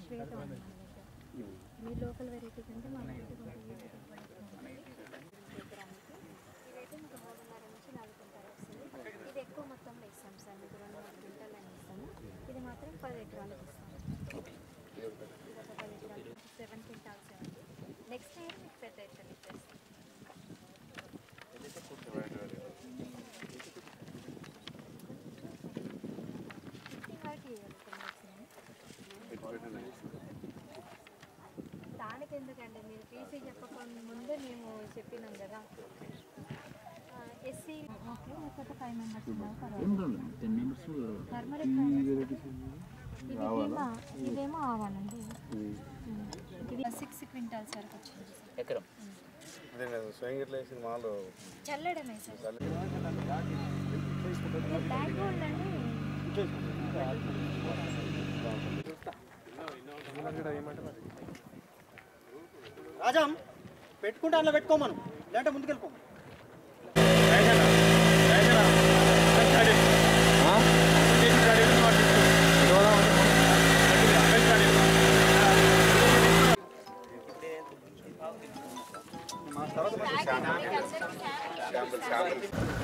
శ్వేత ఉంది మన దగ్గర మీ లోకల్ వెరైటీ కంటే మా వెరైటీ కొంచెం ఈజీ ఎకరానికి ఇదైతే మీకు మూడున్నర నుంచి నాలుగు క్వింటాలు వస్తుంది ఇది ఎక్కువ మొత్తంలో ఇస్తాం సార్ మీకు రెండు మూడు క్వింటాలు అని ఇస్తాము ఇది మాత్రం పది ఎకరాలకు ఇస్తాము ఇది ఒక పది ఎకరాలు సెవెన్ క్వింటాల్స్ ఉంది నెక్స్ట్ ఇయర్ మీకు పెద్ద ఎకరం ఇచ్చేస్తాం ఫిఫ్టీ వరకు ఇవ్వగలుగుతాం maximum. దానికి ఎందుకండి మీరు టీసీ చెప్పకుండా ముందే మేము చెప్పినాం కదా ఎస్సీ ఓకే లేకపోతే five members ten members turmeric ఇవి ఏమో ఇవేమో ఆవాలండి ఇవి సిక్స్ క్వింటాల్స్ వరకు వచ్చింది సార్ ఎకరం అదే కదా స్వయం గిట్ల వేసిన మాలు చల్లడమే సార్ బ్యాక్ గ్రౌండ్ అండి రాజాం పెట్టుకుంటే అందులో పెట్టుకోమను లేదంటే ముందుకెళ్ళిపోమను శాంపుల్ శాంపుల్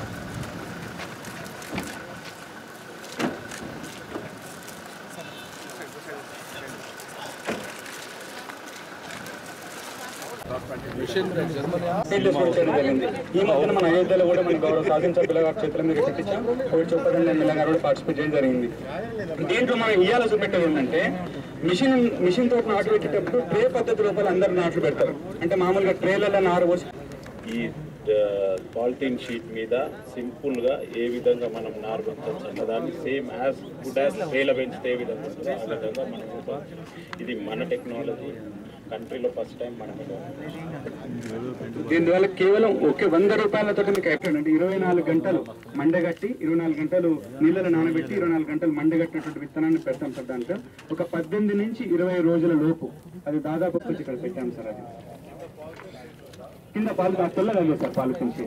ఈ మధ్యన మన అయోధ్యలో కూడా మన గౌరవ శాసనసభ్యుల గారి చేతుల మీద పెట్టించాం కోవిడ్ చూపదండి ఎమ్మెల్యే గారు కూడా పార్టిసిపేట్ చేయడం జరిగింది దీంట్లో మనం ఇయ్యాల చూపెట్టేది ఏంటంటే మిషన్ మిషన్ తోటి నాటు పెట్టేటప్పుడు ట్రే పద్ధతి లోపల అందరు నాట్లు పెడతారు అంటే మామూలుగా ట్రేలలో నారు పోసి ఈ పాలిథిన్ షీట్ మీద సింపుల్ గా ఏ విధంగా మనం నారు పెంచవచ్చు అన్న దాన్ని సేమ్ యాజ్ గుడ్ యాజ్ ట్రేల పెంచితే ఏ విధంగా ఉంటుందో ఆ విధంగా మనం రూపొందించాం. ఇది మన టెక్నాలజీ కంట్రీలో ఫస్ట్ టైం మనమే దీనివల్ల కేవలం ఒకే వంద రూపాయలతో మీకు అయిపోయింది అంటే ఇరవై నాలుగు గంటలు మండగట్టి ఇరవై నాలుగు గంటలు నీళ్ళలో నానబెట్టి ఇరవై నాలుగు గంటలు మండగట్టినటువంటి విత్తనాన్ని పెడతాం సార్ దాంట్లో ఒక పద్దెనిమిది నుంచి ఇరవై రోజుల లోపు అది దాదాపు వచ్చి ఇక్కడ పెట్టాం సార్ అది కింద పాలు కాస్త తెల్లగా సార్ పాలు పెంచి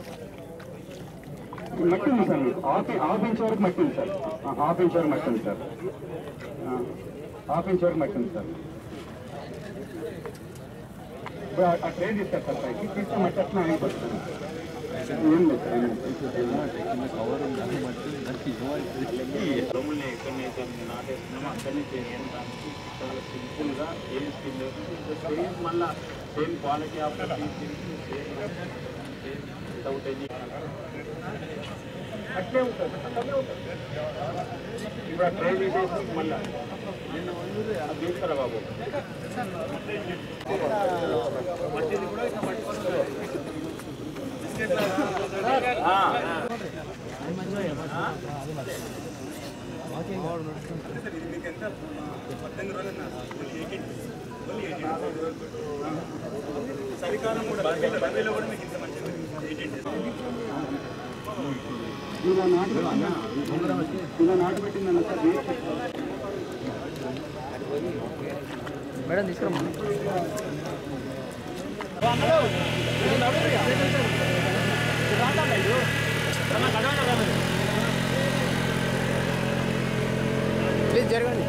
మట్టి ఉంది సార్ మీకు. హాఫ్ హాఫ్ ఇంచ్ వరకు మట్టి ఉంది సార్ ఆ, హాఫ్ ఇంచ్ వరకు మట్టి ఉంది సార్ ఆ, హాఫ్ ఇంచ్ వరకు మట్టి ఉంది సార్ ఇప్పుడు ఆ- ఆ ట్రైన్ తీస్తారు సార్ పైకి తీస్తే మట్టి అట్లా అయిపోతుంది ఏం లేదు సార్ ఏం లేదు. భూముల్ని ఎక్కడైతే నాటేస్తున్నామో అక్కడనే చేస్తాం దానికి చాలా సింపుల్ గా ఏం స్కిల్ సేమ్ మళ్ళా same quality of without any అట్లే ఉంటుంది అట్లే ఉంటుంది ఇప్పుడు ఆ ట్రైన్ తీసేసి మళ్ళా తీసుకురా బాబు ఇలా నాటు పెట్టిన ఇలా నాటు పెట్టిందన్న సార్ వేస్ట్ మేడం తీసుకురమ్మా ప్లీజ్ జరగండి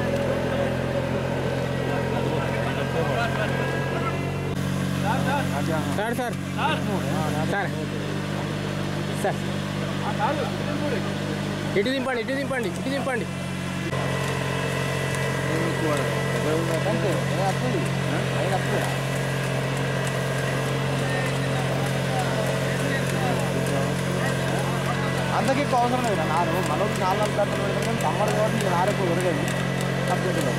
సార్ సార్ సార్ సార్ ఇటు దింపండి ఇటు దింపండి ఇటు దింపండి అందరికీ ఎక్కువ అవసరం లేదు నారు మనకి నాలుగు గంటలు పెడతాం కానీ సమ్మర్ కాబట్టి నీకు నారు ఎక్కువ పెరగదు తప్పకుండా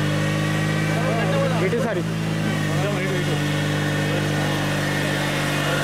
ఇటు సార్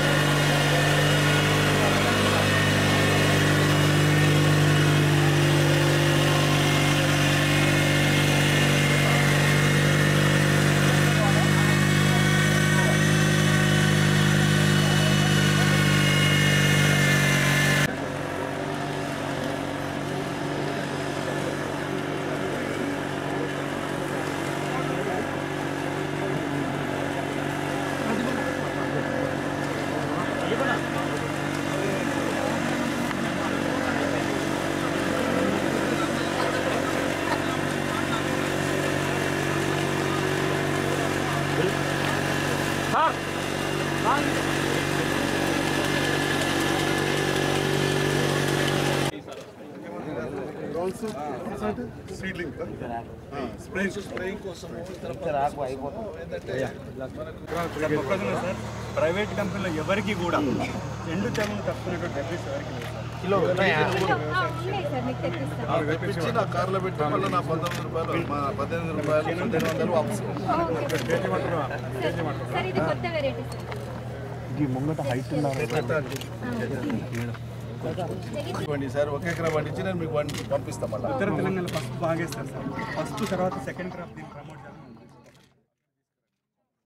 మొక్కజొన్న సార్ ప్రైవేట్ కంపెనీలో ఎవరికి కూడా ఎండు తెగులు తప్పుకునేటువంటి డెబ్రిస్ ఎవరికి లేదు సార్ కిలో ఆ, ఉన్నాయి సార్ మీకు తెప్పిస్తాం తెప్పించి నా కార్లో పెట్టి మళ్ళీ నా పంతొమ్మిది రూపాయలు మా పద్దెనిమిది రూపాయలు పద్దెనిమిది వందలు వాపస్ ఓకే సార్ సార్ ఇది కొత్త వెరైటీ ఇవ్వండి సార్ ఒక ఎకరా పండించి నేను మీకు పండి పంపిస్తాం మళ్ళీ ఉత్తర తెలంగాణ ఫస్ట్ బాగా వేస్తారు సార్ ఫస్ట్ తర్వాత సెకండ్ క్రాప్ దీన్ని ప్రమోట్ చేస్తారు